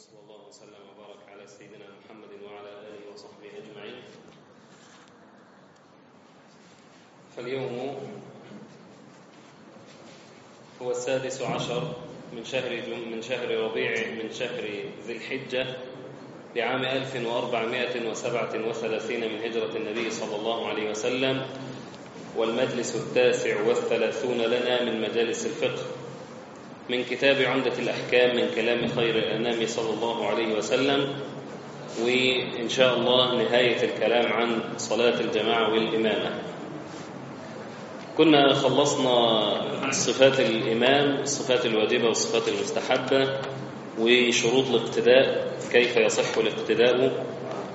وصلى الله وسلم وبارك على سيدنا محمد وعلى آله وصحبه أجمعين فاليوم هو السادس عشر من شهر من شهر ربيع من شهر ذي الحجة لعام 1437 من هجرة النبي صلى الله عليه وسلم والمجلس التاسع والثلاثون لنا من مجالس الفقه من كتاب عمدة الأحكام من كلام خير الأنام صلى الله عليه وسلم وإن شاء الله نهاية الكلام عن صلاة الجماعة والإمامة كنا خلصنا صفات الإمام الصفات الواجبة والصفات المستحبة وشروط الاقتداء كيف يصح الاقتداء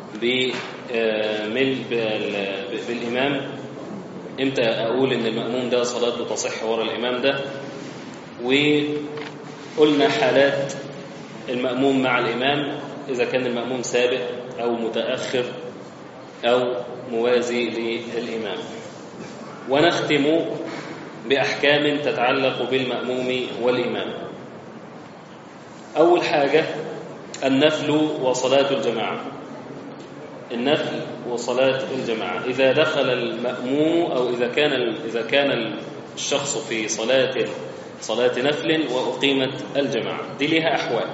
بالإمام امتى أقول إن المأموم ده صلاته تصح ورا الإمام ده وقلنا حالات المأموم مع الإمام إذا كان المأموم سابق أو متأخر أو موازي للإمام ونختم بأحكام تتعلق بالمأموم والإمام أول حاجة النفل وصلاة الجماعة النفل وصلاة الجماعة إذا دخل المأموم أو إذا كان إذا كان الشخص في صلاة صلاة نفل وأقيمت الجماعة دي لها أحوال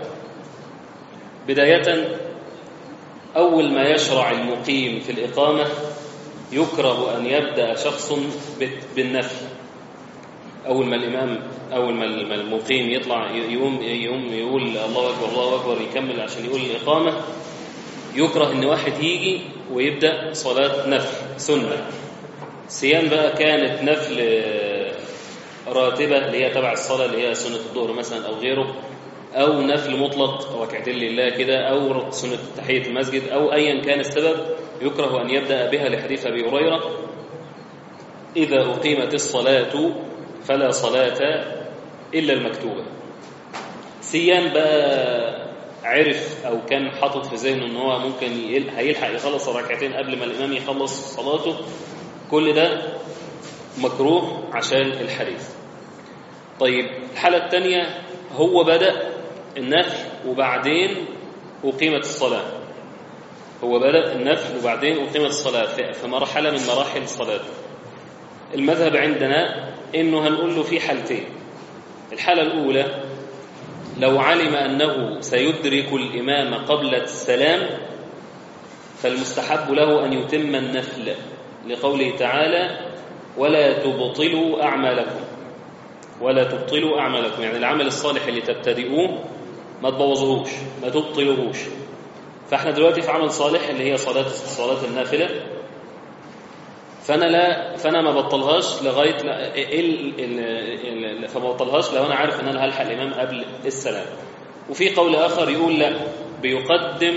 بداية أول ما يشرع المقيم في الإقامة يكره أن يبدأ شخص بالنفل أول ما الإمام أول ما المقيم يطلع يوم يوم يقول الله أكبر الله أكبر يكمل عشان يقول الإقامة يكره إن واحد يجي ويبدأ صلاة نفل سنة سيان بقى كانت نفل راتبة اللي هي تبع الصلاة اللي هي سنة الظهر مثلا أو غيره أو نفل مطلق ركعتين لله كده أو سنة تحية المسجد أو أيا كان السبب يكره أن يبدأ بها لحديث أبي هريرة إذا أقيمت الصلاة فلا صلاة إلا المكتوبة سيان بقى عرف أو كان حاطط في ذهنه أن هو ممكن هيلحق يخلص ركعتين قبل ما الإمام يخلص صلاته كل ده مكروه عشان الحديث طيب الحالة الثانية هو بدأ النفل وبعدين أقيمت الصلاة هو بدأ النفل وبعدين أقيمت الصلاة في مرحلة من مراحل الصلاة المذهب عندنا إنه هنقول له في حالتين الحالة الأولى لو علم أنه سيدرك الإمام قبل السلام فالمستحب له أن يتم النفل لقوله تعالى ولا تبطلوا أعمالكم ولا تبطلوا أعمالكم يعني العمل الصالح اللي تبتدئوه ما تبوظوهوش ما تبطلوهوش فاحنا دلوقتي في عمل صالح اللي هي صلاة صلاة النافلة فانا لا فانا ما بطلهاش لغايه لا ال ال فما بطلهاش لو انا عارف ان انا هلحق الامام قبل السلام وفي قول اخر يقول لا بيقدم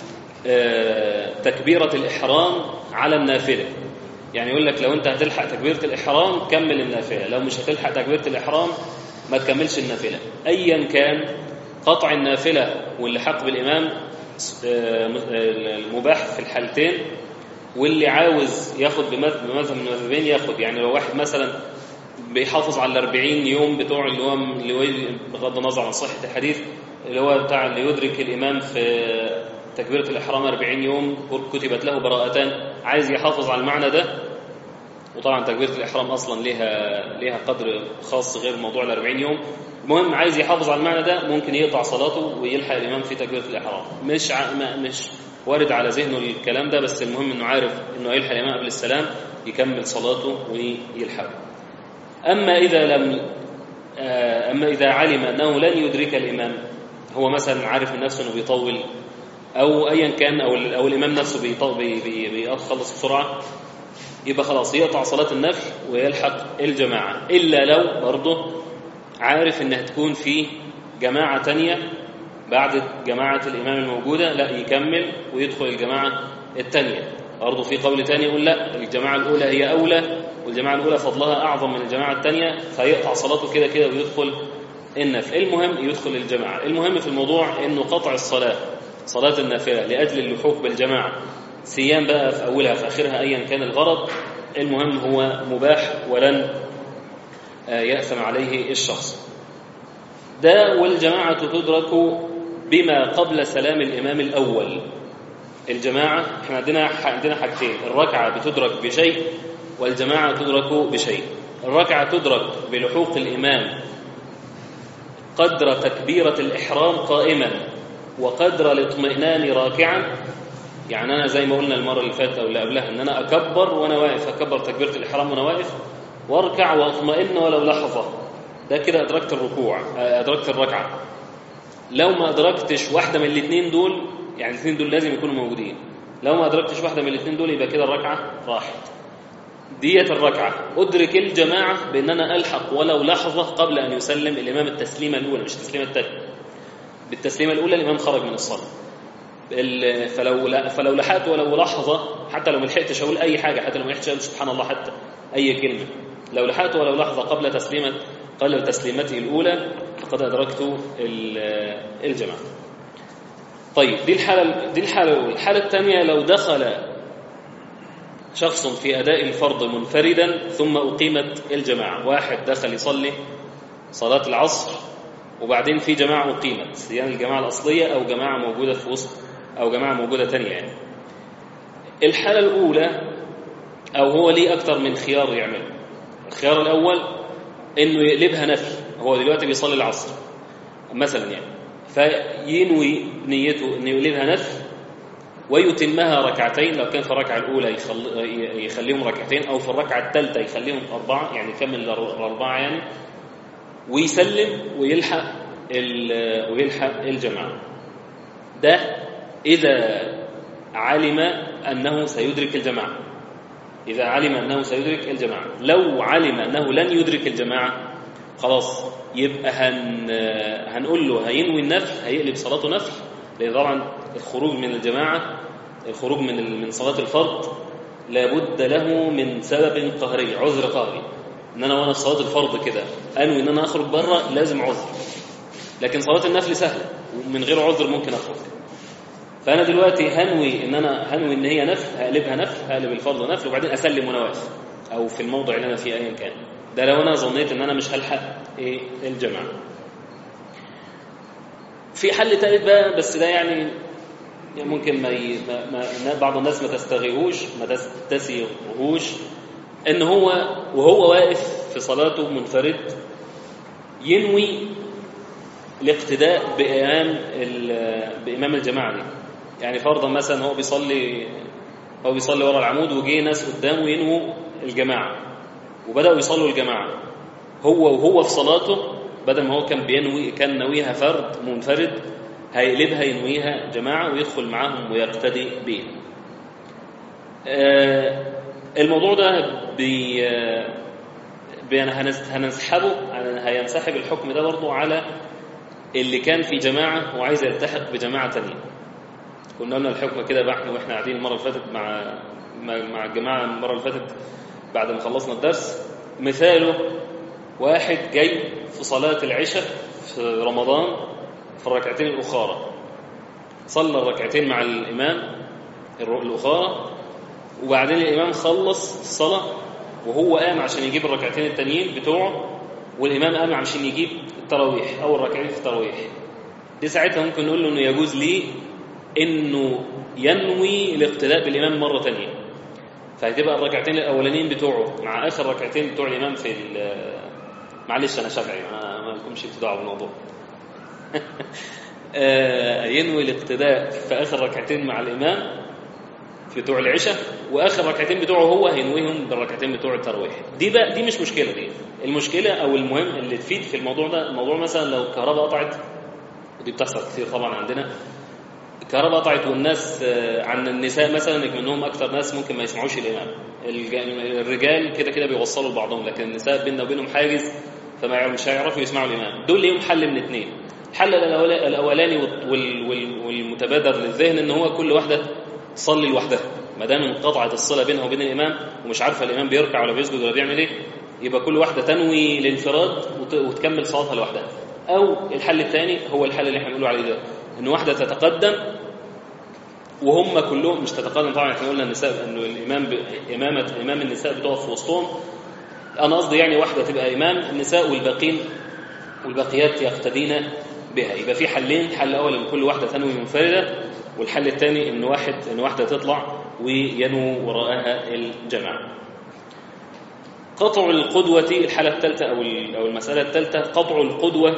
تكبيره الاحرام على النافله يعني يقول لك لو انت هتلحق تكبيره الاحرام كمل النافله لو مش هتلحق تكبيره الاحرام ما تكملش النافله ايا كان قطع النافله واللحاق بالامام المباح في الحالتين واللي عاوز ياخد بمذهب من المذهبين ياخد يعني لو واحد مثلا بيحافظ على الأربعين يوم بتوع اللي هو اللي هو بغض النظر عن صحة الحديث اللي هو بتاع اللي يدرك الإمام في تكبيرة الإحرام 40 يوم كتبت له براءتان عايز يحافظ على المعنى ده وطبعا تكبيرة الإحرام أصلا ليها ليها قدر خاص غير موضوع ال 40 يوم المهم عايز يحافظ على المعنى ده ممكن يقطع صلاته ويلحق الإمام في تكبيرة الإحرام مش ع... مش وارد على ذهنه الكلام ده بس المهم انه عارف انه يلحق الامام قبل السلام يكمل صلاته ويلحقه اما اذا لم اما اذا علم انه لن يدرك الامام هو مثلا عارف من نفسه انه بيطول او ايا كان او او الامام نفسه بيطول بي بي بيخلص بسرعه يبقى خلاص يقطع صلاه النفل ويلحق الجماعه الا لو برضه عارف انها تكون في جماعه تانيه بعد جماعة الإمام الموجودة لا يكمل ويدخل الجماعة الثانية برضه في قول تاني يقول لا الجماعة الأولى هي أولى والجماعة الأولى فضلها أعظم من الجماعة الثانية فيقطع صلاته كده كده ويدخل النفل المهم يدخل الجماعة المهم في الموضوع أنه قطع الصلاة صلاة النافلة لأجل اللحوق بالجماعة سيام بقى في أولها في آخرها أيا كان الغرض المهم هو مباح ولن يأثم عليه الشخص ده والجماعة تدرك بما قبل سلام الإمام الأول الجماعة احنا عندنا عندنا حاجتين الركعة بتدرك بشيء والجماعة تدرك بشيء الركعة تدرك بلحوق الإمام قدر تكبيرة الإحرام قائما وقدر الاطمئنان راكعا يعني أنا زي ما قلنا المرة اللي فاتت أو اللي قبلها إن أنا أكبر وأنا واقف أكبر تكبيرة الإحرام وأنا واقف وأركع وأطمئن ولو لحظة ده كده أدركت الركوع أدركت الركعة لو ما أدركتش واحدة من الاثنين دول يعني الاثنين دول لازم يكونوا موجودين لو ما أدركتش واحدة من الاثنين دول يبقى كده الركعة راحت دية الركعة أدرك الجماعة بأن أنا ألحق ولو لحظة قبل أن يسلم الإمام التسليمة الأولى مش التسليمة الثانية بالتسليمة الأولى الإمام خرج من الصلاة فلو لا فلو لحقت ولو لحظة حتى لو ما لحقتش أقول أي حاجة حتى لو ما لحقتش أقول سبحان الله حتى أي كلمة لو لحقت ولو لحظة قبل تسليمة قبل تسليمته الأولى فقد أدركت الجماعة طيب دي الحالة دي الحالة الأولى الحالة الثانية لو دخل شخص في أداء الفرض منفردا ثم أقيمت الجماعة واحد دخل يصلي صلاة العصر وبعدين في جماعة أقيمت يعني الجماعة الأصلية أو جماعة موجودة في وسط أو جماعة موجودة تانية يعني الحالة الأولى أو هو ليه أكتر من خيار يعمله الخيار الأول إنه يقلبها نفل هو دلوقتي بيصلي العصر مثلا يعني فينوي نيته إنه يقلبها نفل ويتمها ركعتين لو كان في الركعة الأولى يخلي يخليهم ركعتين أو في الركعة الثالثة يخليهم أربعة يعني يكمل الأربعة يعني ويسلم ويلحق ويلحق الجماعة ده إذا علم أنه سيدرك الجماعة إذا علم أنه سيدرك الجماعة لو علم أنه لن يدرك الجماعة خلاص يبقى هن هنقول له هينوي النفل هيقلب صلاته نفل لأن طبعا الخروج من الجماعة الخروج من من صلاة الفرض لابد له من سبب قهري عذر قهري ان انا وانا في صلاه الفرض كده انوي ان انا اخرج بره لازم عذر لكن صلاه النفل سهله ومن غير عذر ممكن اخرج فانا دلوقتي هنوي ان انا هنوي ان هي نفل هقلبها نفل هقلب الفرض نفل وبعدين اسلم وانا واقف او في الموضع اللي انا فيه ايا كان ده لو انا ظنيت ان انا مش هلحق ايه الجماعه في حل ثالث بقى بس ده يعني ممكن ما, ي... ما... ما بعض الناس ما تستغيهوش ما تستسيغهوش ان هو وهو واقف في صلاته منفرد ينوي الاقتداء بإمام بإمام الجماعة دي يعني فرضا مثلا هو بيصلي هو بيصلي ورا العمود وجه ناس قدامه ينووا الجماعة وبدأوا يصلوا الجماعة هو وهو في صلاته بدل ما هو كان بينوي كان ناويها فرد منفرد هيقلبها ينويها جماعة ويدخل معاهم ويقتدي بهم آه الموضوع ده بي هنسحبه هينسحب الحكم ده برضه على اللي كان في جماعة وعايز يلتحق بجماعة تانية كنا قلنا الحكم كده بقى احنا واحنا قاعدين المرة اللي فاتت مع مع الجماعة المرة اللي فاتت بعد ما خلصنا الدرس مثاله واحد جاي في صلاة العشاء في رمضان في الركعتين الأخرى صلى الركعتين مع الإمام الأخرى وبعدين الإمام خلص الصلاة وهو قام عشان يجيب الركعتين التانيين بتوعه والإمام قام عشان يجيب التراويح أول ركعتين في التراويح دي ساعتها ممكن نقول له إنه يجوز ليه إنه ينوي الاقتداء بالإمام مرة تانية فهتبقى الركعتين الأولانيين بتوعه مع آخر ركعتين بتوع الإمام في معلش أنا شافعي ما, ما لكمش ابتداع بالموضوع ينوي الاقتداء في آخر ركعتين مع الإمام بتوع العشاء واخر ركعتين بتوعه هو هينويهم بالركعتين بتوع التراويح دي بقى دي مش مشكله دي المشكله او المهم اللي تفيد في الموضوع ده الموضوع مثلا لو الكهرباء قطعت ودي بتحصل كتير طبعا عندنا الكهرباء قطعت والناس عن النساء مثلا منهم اكتر ناس ممكن ما يسمعوش الامام الرجال كده كده بيوصلوا لبعضهم لكن النساء بيننا وبينهم حاجز فما مش هيعرفوا يسمعوا الامام دول ليهم حل من اثنين الحل الاولاني والمتبادر للذهن ان هو كل واحده تصلي لوحدها ما دام انقطعت الصله بينها وبين الامام ومش عارفه الامام بيركع ولا بيسجد ولا بيعمل ايه يبقى كل واحده تنوي الانفراد وتكمل صلاتها لوحدها او الحل الثاني هو الحل اللي احنا بنقول عليه ده ان واحده تتقدم وهم كلهم مش تتقدم طبعا احنا قلنا النساء انه الامام ب... امامه امام النساء بتقف في وسطهم انا قصدي يعني واحده تبقى امام النساء والباقين والباقيات يقتدين بها يبقى في حلين الحل الاول ان كل واحده تنوي منفرده والحل الثاني ان واحد ان واحده تطلع وينوي وراءها الجماعه قطع القدوة الحالة الثالثة أو أو المسألة الثالثة قطع القدوة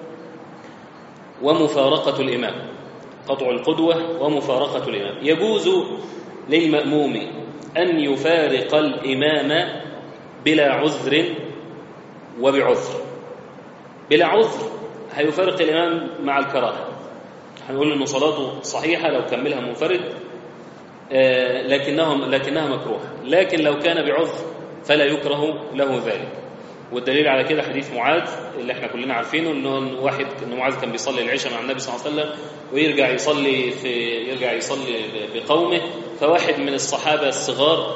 ومفارقة الإمام قطع القدوة ومفارقة الإمام يجوز للمأموم أن يفارق الإمام بلا عذر وبعذر بلا عذر هيفارق الإمام مع الكراهة هنقول إنه صلاته صحيحة لو كملها منفرد آه لكنها لكنها مكروهة لكن لو كان بعذر فلا يكره له ذلك والدليل على كده حديث معاذ اللي احنا كلنا عارفينه انه واحد ان معاذ كان بيصلي العشاء مع النبي صلى الله عليه وسلم ويرجع يصلي في يرجع يصلي بقومه فواحد من الصحابه الصغار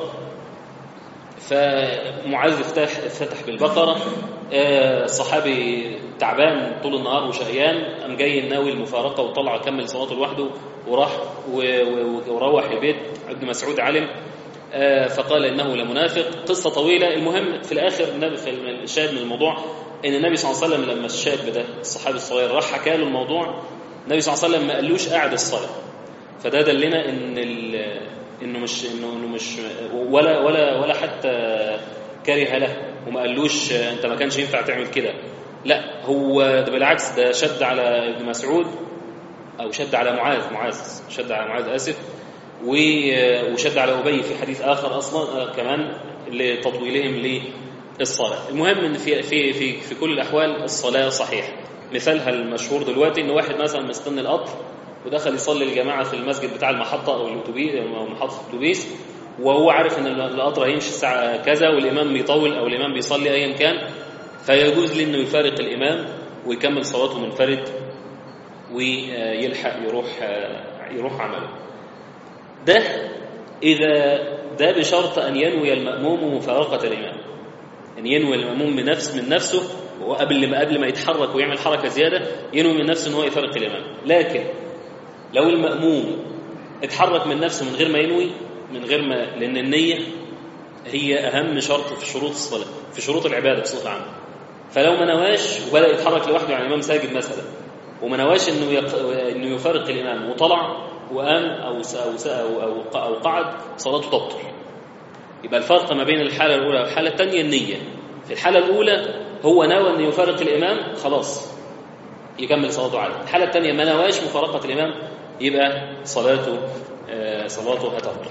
فمعاذ افتح فتح بالبقره الصحابي تعبان طول النهار وشقيان قام جاي ناوي المفارقه وطلع كمل صلاته لوحده وراح وروح البيت ابن مسعود علم فقال انه لمنافق قصه طويله المهم في الاخر في الشاهد من الموضوع ان النبي صلى الله عليه وسلم لما الشاب ده الصحابي الصغير راح حكى له الموضوع النبي صلى الله عليه وسلم ما قالوش قاعد الصلاه فده دلنا ان انه مش انه انه مش ولا ولا ولا حتى كره له وما قالوش انت ما كانش ينفع تعمل كده لا هو ده بالعكس ده شد على ابن مسعود او شد على معاذ معاذ شد على معاذ اسف وشد على أبي في حديث آخر أصلا كمان لتطويلهم للصلاة المهم أن في, في, في, في كل الأحوال الصلاة صحيحة مثالها المشهور دلوقتي أن واحد مثلا مستني القطر ودخل يصلي الجماعة في المسجد بتاع المحطة أو الأتوبيس أو محطة الأتوبيس وهو عارف أن القطر هيمشي الساعة كذا والإمام بيطول أو الإمام بيصلي أيا كان فيجوز له أنه يفارق الإمام ويكمل صلاته منفرد ويلحق يروح يروح عمله ده إذا ده بشرط أن ينوي المأموم مفارقة الإمام أن ينوي المأموم من نفس من نفسه وقبل ما قبل ما يتحرك ويعمل حركة زيادة ينوي من نفسه أن هو يفارق الإمام لكن لو المأموم اتحرك من نفسه من غير ما ينوي من غير ما لأن النية هي أهم شرط في شروط الصلاة في شروط العبادة بصفة عامة فلو ما نواش وبدأ يتحرك لوحده يعني الإمام ساجد مثلا وما نواش إنه يق... إنه يفارق الإمام وطلع وقام أو أو أو أو, أو قعد صلاته تبطل يبقى الفرق ما بين الحالة الأولى والحالة الثانية النية في الحالة الأولى هو نوى أن يفارق الإمام خلاص يكمل صلاته عادي الحالة الثانية ما نواش مفارقة الإمام يبقى صلاته آه صلاته هتبطل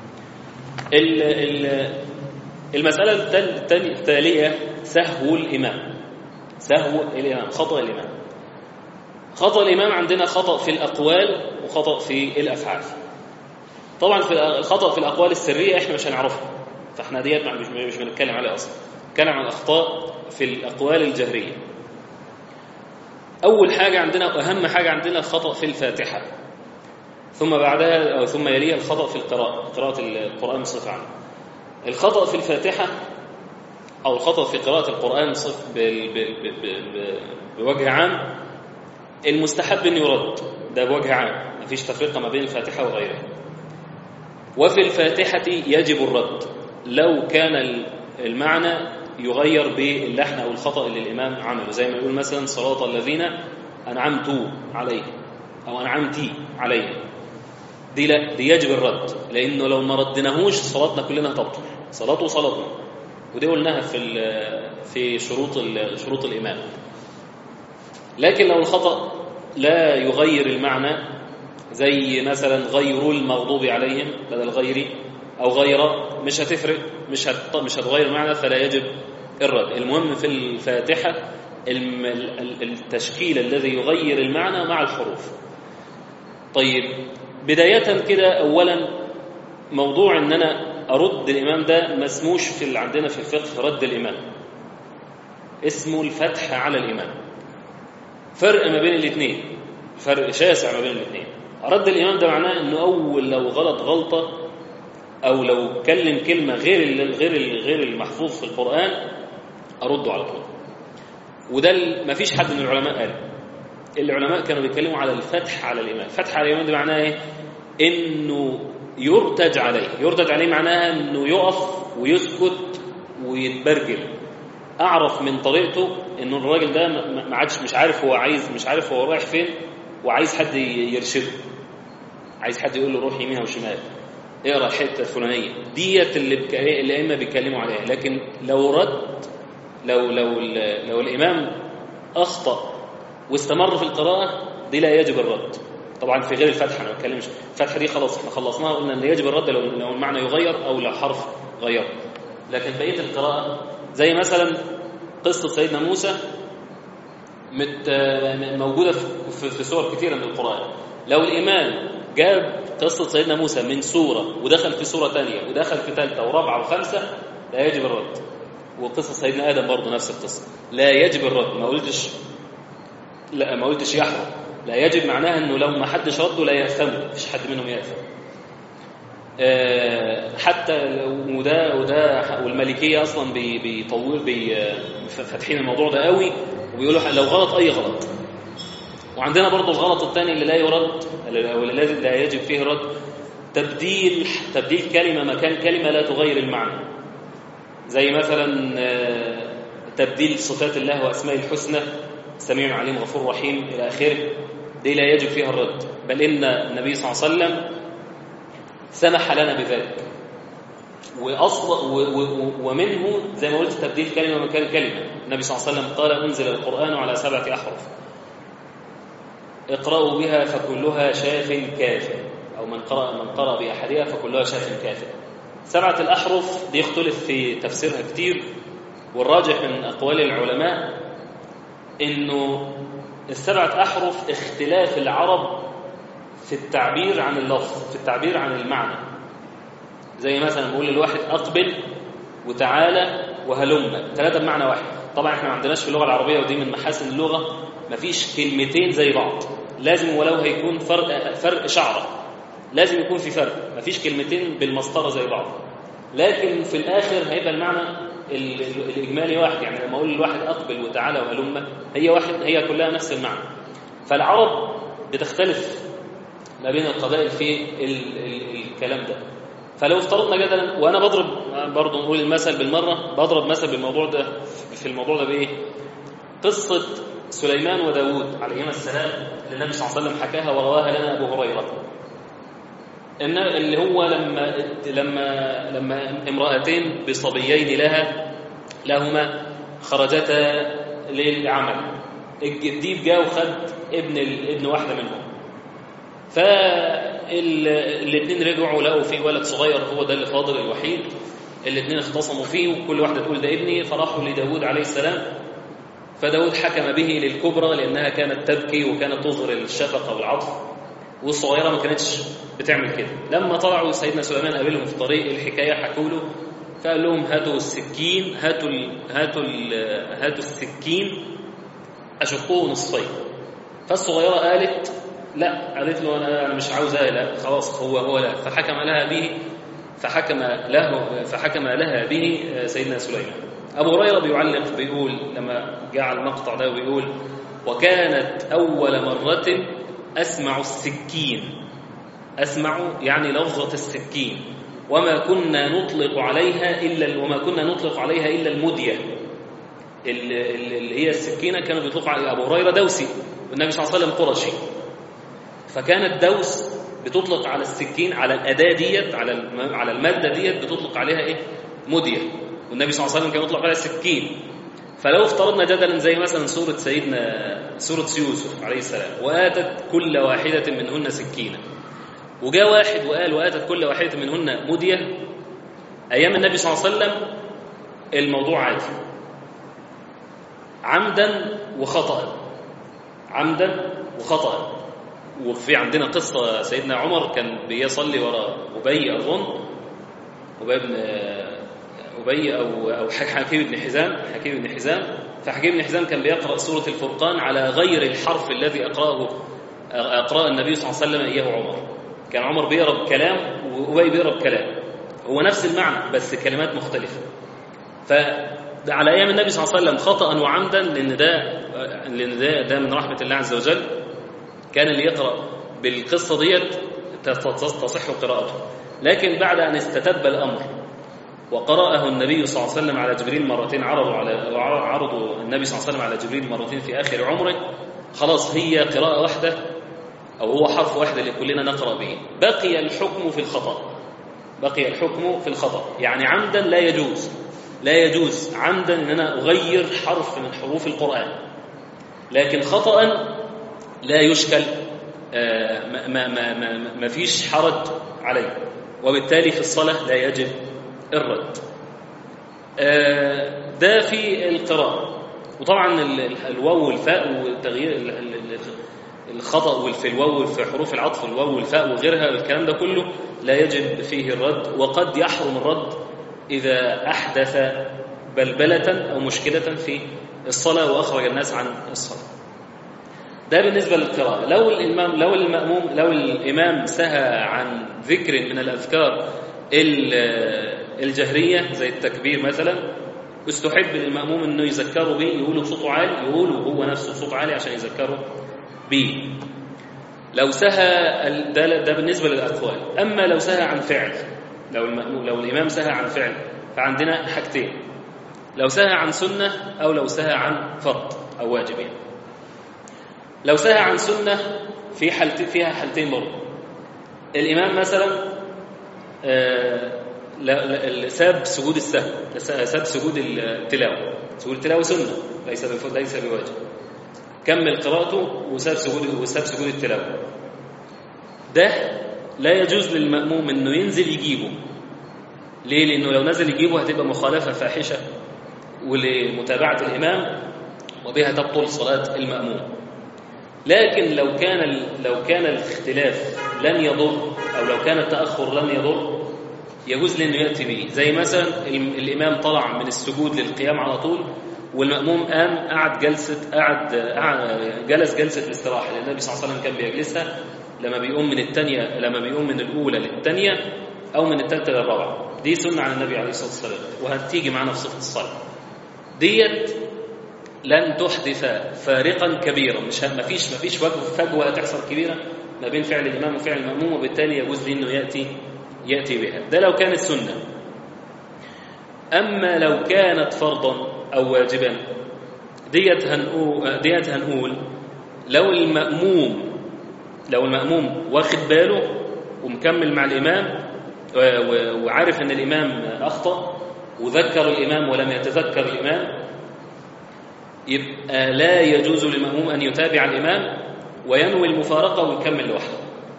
المسألة التالية سهو الإمام سهو الإمام خطأ الإمام خطأ الإمام عندنا خطأ في الأقوال وخطأ في الأفعال طبعا في الخطأ في الأقوال السرية إحنا مش هنعرفها فإحنا ديت مش مش بنتكلم عليها أصلا نتكلم عن الأخطاء في الأقوال الجهرية أول حاجة عندنا وأهم حاجة عندنا الخطأ في الفاتحة ثم بعدها أو ثم يليها الخطأ في القراءة قراءة القرآن بصفة عامة الخطأ في الفاتحة أو الخطأ في قراءة القرآن بوجه عام المستحب أن يرد ده بوجه عام مفيش تفرقة ما بين الفاتحة وغيرها وفي الفاتحة يجب الرد لو كان المعنى يغير باللحن أو الخطأ اللي الإمام عمله زي ما يقول مثلا صلاة الذين أنعمت عليهم أو أنعمتي عليهم دي لا دي يجب الرد لأنه لو ما ردناهوش صلاتنا كلنا هتبطل صلاته صلاتنا ودي قلناها في في شروط شروط الإمام لكن لو الخطأ لا يغير المعنى زي مثلا غيروا المغضوب عليهم بدل غيري أو غير مش هتفرق مش هت... مش هتغير المعنى فلا يجب الرد المهم في الفاتحة التشكيل الذي يغير المعنى مع الحروف طيب بداية كده أولا موضوع أن أنا أرد الإمام ده ما اسموش في عندنا في الفقه رد الإمام اسمه الفتح على الإمام فرق ما بين الاثنين فرق شاسع ما بين الاثنين رد الإمام ده معناه أنه أول لو غلط غلطة أو لو كلم كلمة غير غير غير المحفوظ في القرآن أرده على طول وده ما فيش حد من العلماء قال العلماء كانوا بيتكلموا على الفتح على الإمام الفتح على الإمام ده معناه إيه؟ إنه يرتج عليه يرتج عليه معناها إنه يقف ويسكت ويتبرجل أعرف من طريقته ان الراجل ده ما ما عادش مش عارف هو عايز مش عارف هو رايح فين وعايز حد ي- يرشده عايز حد يقول له روح يمين او شمال اقرا الحته الفلانيه ديت اللي بك... اللي الائمه بيتكلموا عليها لكن لو رد لو لو ال- لو الامام اخطا واستمر في القراءه دي لا يجب الرد طبعا في غير الفتحه انا ما بتكلمش الفتحه دي خلاص احنا خلصناها قلنا ان يجب الرد لو لو المعنى يغير او لو حرف غير لكن بقيه القراءه زي مثلا قصه سيدنا موسى مت موجوده في- في في سور كثيره من القران لو الامام جاب قصه سيدنا موسى من سوره ودخل في سوره ثانيه ودخل في ثالثه ورابعه وخامسه لا يجب الرد وقصه سيدنا ادم برضه نفس القصه لا يجب الرد ما قلتش لا ما قلتش يحرم لا يجب معناها انه لو ما حدش رده لا يأثموا مفيش حد منهم يأثم آه، حتى لو- وده وده والمالكيه اصلا بي- بيطول بي فاتحين الموضوع ده قوي وبيقولوا لو غلط اي غلط وعندنا برضو الغلط الثاني اللي لا يرد او اللي لازم لا يجب فيه الرد تبديل تبديل كلمه مكان كلمه لا تغير المعنى زي مثلا آه، تبديل صفات الله واسمائه الحسنى سميع عليم غفور رحيم الى اخره دي لا يجب فيها الرد بل ان النبي صلى الله عليه وسلم سمح لنا بذلك وأصل و و ومنه زي ما قلت تبديل كلمة مكان كلمة النبي صلى الله عليه وسلم قال أنزل القرآن على سبعة أحرف اقرأوا بها فكلها شاف كاف أو من قرأ من قرأ بأحدها فكلها شاف كاف سبعة الأحرف دي يختلف في تفسيرها كتير والراجح من أقوال العلماء إنه السبعة أحرف اختلاف العرب في التعبير عن اللفظ في التعبير عن المعنى زي مثلا نقول للواحد أقبل وتعالى وهلم ثلاثة بمعنى واحد طبعا احنا ما عندناش في اللغة العربية ودي من محاسن اللغة مفيش كلمتين زي بعض لازم ولو هيكون فرق فرق شعرة لازم يكون في فرق مفيش كلمتين بالمسطرة زي بعض لكن في الآخر هيبقى المعنى ال- ال- الإجمالي واحد يعني لما أقول للواحد أقبل وتعالى وهلم هي واحد هي كلها نفس المعنى فالعرب بتختلف ما بين القبائل في ال ال الكلام ده فلو افترضنا جدلا وانا بضرب برضه نقول المثل بالمره بضرب مثل بالموضوع ده في الموضوع ده بايه؟ قصه سليمان وداوود عليهما السلام اللي النبي صلى الله عليه وسلم حكاها ورواها لنا ابو هريره ان اللي هو لما لما لما امراتين بصبيين لها لهما خرجتا للعمل الديب جاء وخد ابن ابن واحده منهم فالاثنين رجعوا لقوا في ولد صغير هو ده اللي فاضل الوحيد الاثنين اختصموا فيه وكل واحده تقول ده ابني فراحوا لداود عليه السلام فداود حكم به للكبرى لانها كانت تبكي وكانت تظهر الشفقه والعطف والصغيره ما كانتش بتعمل كده لما طلعوا سيدنا سليمان قابلهم في طريق الحكايه حكوا له فقال لهم هاتوا السكين هاتوا ال هاتوا ال هاتوا السكين اشقوه نصفين فالصغيره قالت لا قالت له انا انا مش عاوزاه لا خلاص هو هو لا فحكم لها به فحكم له فحكم لها به سيدنا سليمان ابو هريره بيعلق بيقول لما جاء المقطع ده بيقول وكانت اول مره اسمع السكين اسمع يعني لفظه السكين وما كنا نطلق عليها الا وما كنا نطلق عليها الا المديه اللي هي السكينه كانوا بيطلقوا على ابو هريره دوسي والنبي صلى الله عليه وسلم قرشي فكانت دوس بتطلق على السكين على الاداه ديت على على الماده ديت بتطلق عليها ايه مديه والنبي صلى الله عليه وسلم كان يطلق عليها السكين فلو افترضنا جدلا زي مثلا سوره سيدنا سوره يوسف عليه السلام واتت كل واحده منهن سكينه وجاء واحد وقال واتت كل واحده منهن مديه ايام النبي صلى الله عليه وسلم الموضوع عادي عمدا وخطأ عمدا وخطأ وفي عندنا قصة سيدنا عمر كان بيصلي وراء أبي أظن أبي بن أبي أو أو حكيم بن حزام حكيم بن حزام فحكيم بن حزام كان بيقرأ سورة الفرقان على غير الحرف الذي أقرأه أقرأ النبي صلى الله عليه وسلم إياه عمر كان عمر بيقرأ بكلام وأبي بيقرأ بكلام هو نفس المعنى بس كلمات مختلفة ف على ايام النبي صلى الله عليه وسلم خطا وعمدا لان ده لان ده ده من رحمه الله عز وجل كان اللي يقرا بالقصه ديت تصح قراءته لكن بعد ان استتب الامر وقرأه النبي صلى الله عليه وسلم على جبريل مرتين عرضوا على عرضوا النبي صلى الله عليه وسلم على جبريل مرتين في آخر عمره خلاص هي قراءة واحدة أو هو حرف واحد اللي كلنا نقرأ به بقي الحكم في الخطأ بقي الحكم في الخطأ يعني عمدا لا يجوز لا يجوز عمدا أن أنا أغير حرف من حروف القرآن لكن خطأ لا يشكل ما, ما, ما, ما, ما فيش حرج عليه وبالتالي في الصلاة لا يجب الرد ده في القراءة وطبعا الواو والفاء وتغيير الخطأ في الواو في حروف العطف الواو والفاء وغيرها الكلام ده كله لا يجب فيه الرد وقد يحرم الرد إذا أحدث بلبلة أو مشكلة في الصلاة وأخرج الناس عن الصلاة ده بالنسبة للقراءة لو الإمام لو المأموم لو الإمام سهى عن ذكر من الأذكار الجهرية زي التكبير مثلا استحب للمأموم أنه يذكره به يقوله بصوته عالي يقوله هو نفسه بصوت عالي عشان يذكره به لو سهى ده, ده بالنسبة للأقوال أما لو سهى عن فعل لو المأموم لو الإمام سهى عن فعل فعندنا حاجتين لو سهى عن سنة أو لو سهى عن فرض أو واجب يعني. لو سهى عن سنة في حالتين فيها حالتين برضه الإمام مثلا آه ساب سجود السهو ساب سجود التلاوة سجود التلاوة سنة ليس ليس بواجب كمل قراءته وساب سجود وساب سجود التلاوة ده لا يجوز للمأموم انه ينزل يجيبه ليه لانه لو نزل يجيبه هتبقى مخالفة فاحشة ولمتابعة الإمام وبها تبطل صلاة المأموم لكن لو كان لو كان الاختلاف لن يضر او لو كان التاخر لن يضر يجوز له انه ياتي به زي مثلا الامام طلع من السجود للقيام على طول والماموم قام قعد جلسه قعد, قعد جلس جلسه الاستراحه لان النبي صلى الله عليه وسلم كان بيجلسها لما بيقوم من الثانيه لما بيقوم من الاولى للثانيه او من الثالثه للرابعه دي سنه عن النبي عليه الصلاه والسلام وهتيجي معانا في صفه الصلاه ديت لن تحدث فارقا كبيرا مش ما فيش ما فيش فجوه هتحصل كبيره ما بين فعل الامام وفعل الماموم وبالتالي يجوز لي انه ياتي ياتي بها ده لو كانت سنه اما لو كانت فرضا او واجبا ديت هنقول ديت هنقول لو الماموم لو الماموم واخد باله ومكمل مع الامام وعارف ان الامام اخطا وذكر الامام ولم يتذكر الامام يبقى لا يجوز للمأموم أن يتابع الإمام وينوي المفارقة ويكمل لوحده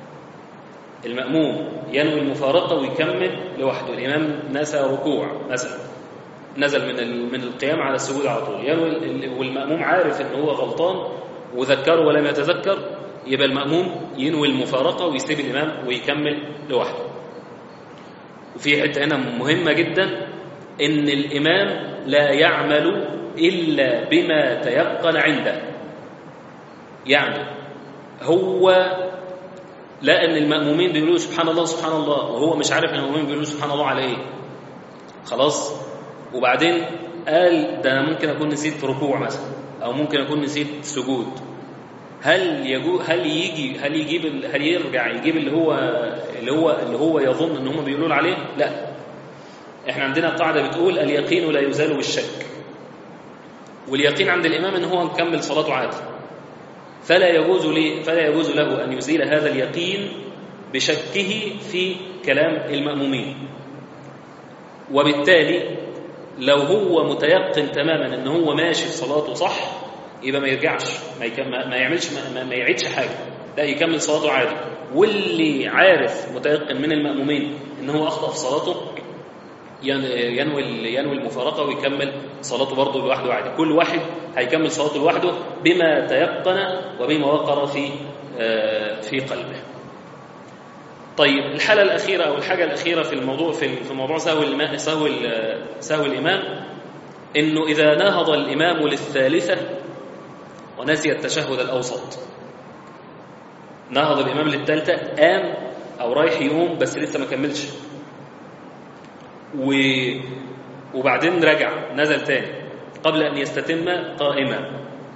المأموم ينوي المفارقة ويكمل لوحده الإمام نسى ركوع مثلا نزل من من القيام على السجود على طول ينوي والمأموم عارف إن هو غلطان وذكره ولم يتذكر يبقى المأموم ينوي المفارقة ويسيب الإمام ويكمل لوحده وفي حتة هنا مهمة جدا إن الإمام لا يعمل إلا بما تيقن عنده يعني هو لا أن المأمومين بيقولوا سبحان الله سبحان الله وهو مش عارف أن المأمومين بيقولوا سبحان الله على إيه خلاص وبعدين قال ده أنا ممكن أكون نسيت ركوع مثلا أو ممكن أكون نسيت سجود هل يجو هل يجي هل يجيب هل يرجع يجيب اللي هو اللي هو اللي هو يظن ان هم بيقولوا عليه لا احنا عندنا قاعده بتقول اليقين لا يزال بالشك واليقين عند الإمام أن هو مكمل صلاته عادي فلا يجوز لي فلا يجوز له أن يزيل هذا اليقين بشكه في كلام المأمومين وبالتالي لو هو متيقن تماما ان هو ماشي في صلاته صح يبقى ما يرجعش ما, يكمل ما يعملش ما, ما يعيدش حاجه لا يكمل صلاته عادي واللي عارف متيقن من المأمومين ان هو اخطا في صلاته ينوي ينوي المفارقه ويكمل صلاته برضه لوحده عادي كل واحد هيكمل صلاته لوحده بما تيقن وبما وقر في في قلبه طيب الحاله الاخيره او الحاجه الاخيره في الموضوع في في موضوع سهو الماء سهو سهو الامام انه اذا نهض الامام للثالثه ونسي التشهد الاوسط نهض الامام للثالثه قام او رايح يقوم بس لسه ما كملش و... وبعدين رجع نزل تاني قبل أن يستتم قائما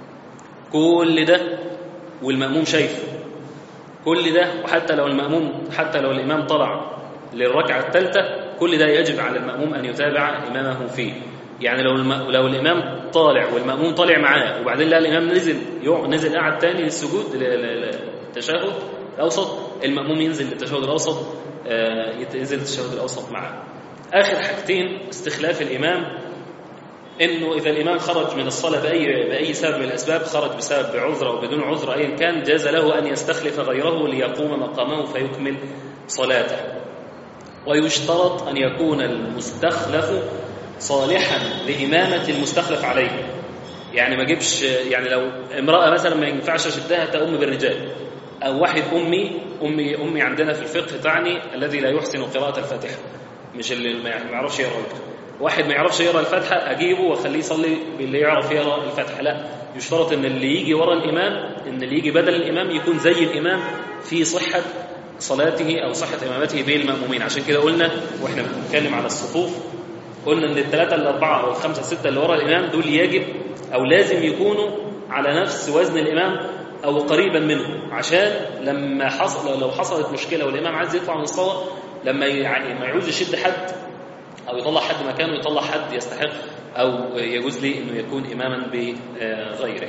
كل ده والمأموم شايفه كل ده وحتى لو المأموم حتى لو الإمام طلع للركعة الثالثة كل ده يجب على المأموم أن يتابع إمامه فيه يعني لو الم... لو الإمام طالع والمأموم طالع معاه وبعدين لا الإمام نزل يقع... نزل قعد تاني للسجود للتشهد الأوسط المأموم ينزل للتشهد الأوسط آه ينزل للتشهد الأوسط معاه آخر حاجتين استخلاف الإمام انه اذا الامام خرج من الصلاه باي باي سبب من الاسباب خرج بسبب بعذر او بدون عذر ايا كان جاز له ان يستخلف غيره ليقوم مقامه فيكمل صلاته ويشترط ان يكون المستخلف صالحا لامامه المستخلف عليه يعني ما جيبش يعني لو امراه مثلا ما ينفعش اشدها تؤم بالرجال او واحد امي امي امي عندنا في الفقه تعني الذي لا يحسن قراءه الفاتحه مش اللي ما يعرفش يقرا ويكتب واحد ما يعرفش يقرا الفاتحه اجيبه واخليه يصلي باللي يعرف يقرا الفاتحه لا يشترط ان اللي يجي ورا الامام ان اللي يجي بدل الامام يكون زي الامام في صحه صلاته او صحه امامته بين المامومين عشان كده قلنا واحنا بنتكلم على الصفوف قلنا ان الثلاثه الاربعه او الخمسه السته اللي ورا الامام دول يجب او لازم يكونوا على نفس وزن الامام او قريبا منه عشان لما حصل لو حصلت مشكله والامام عايز يطلع من الصلاه لما يعني ما يعوز يشد حد أو يطلع حد مكانه يطلع حد يستحق أو يجوز لي أنه يكون إماما بغيره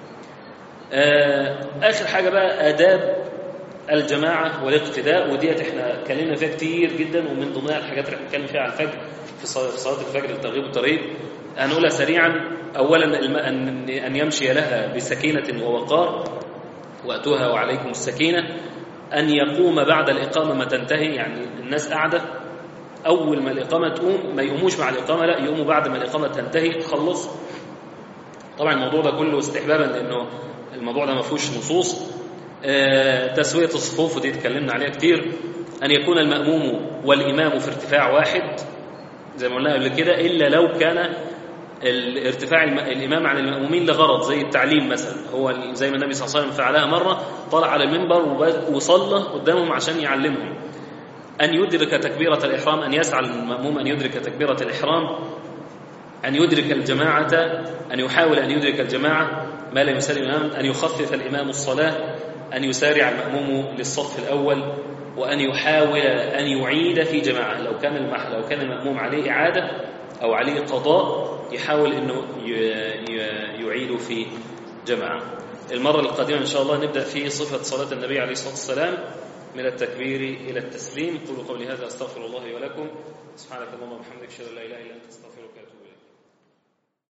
آخر حاجة بقى آداب الجماعة والاقتداء وديت احنا اتكلمنا فيها كتير جدا ومن ضمنها الحاجات اللي بنتكلم فيها على الفجر في صلاة الفجر الترغيب والترهيب هنقولها سريعا أولا أن أن يمشي لها بسكينة ووقار وأتوها وعليكم السكينة أن يقوم بعد الإقامة ما تنتهي يعني الناس قاعدة أول ما الإقامة تقوم ما يقوموش مع الإقامة لا يقوموا بعد ما الإقامة تنتهي تخلص طبعا الموضوع ده كله استحبابا لأنه الموضوع ده ما فيهوش نصوص آه تسوية الصفوف ودي اتكلمنا عليها كتير أن يكون المأموم والإمام في ارتفاع واحد زي ما قلنا قبل كده إلا لو كان الارتفاع الإمام عن المأمومين لغرض زي التعليم مثلا هو زي ما النبي صلى الله عليه وسلم فعلها مرة طلع على المنبر وصلى قدامهم عشان يعلمهم أن يدرك تكبيرة الإحرام أن يسعى المأموم أن يدرك تكبيرة الإحرام أن يدرك الجماعة أن يحاول أن يدرك الجماعة ما لا يسلم الإمام أن يخفف الإمام الصلاة أن يسارع المأموم للصف الأول وأن يحاول أن يعيد في جماعة لو كان المح لو كان المأموم عليه إعادة أو عليه قضاء يحاول أنه يعيد في جماعة المرة القادمة إن شاء الله نبدأ في صفة صلاة النبي عليه الصلاة والسلام من التكبير إلى التسليم قولوا قولي هذا أستغفر الله ولكم سبحانك اللهم وبحمدك أشهد أن لا إله إلا أنت أستغفرك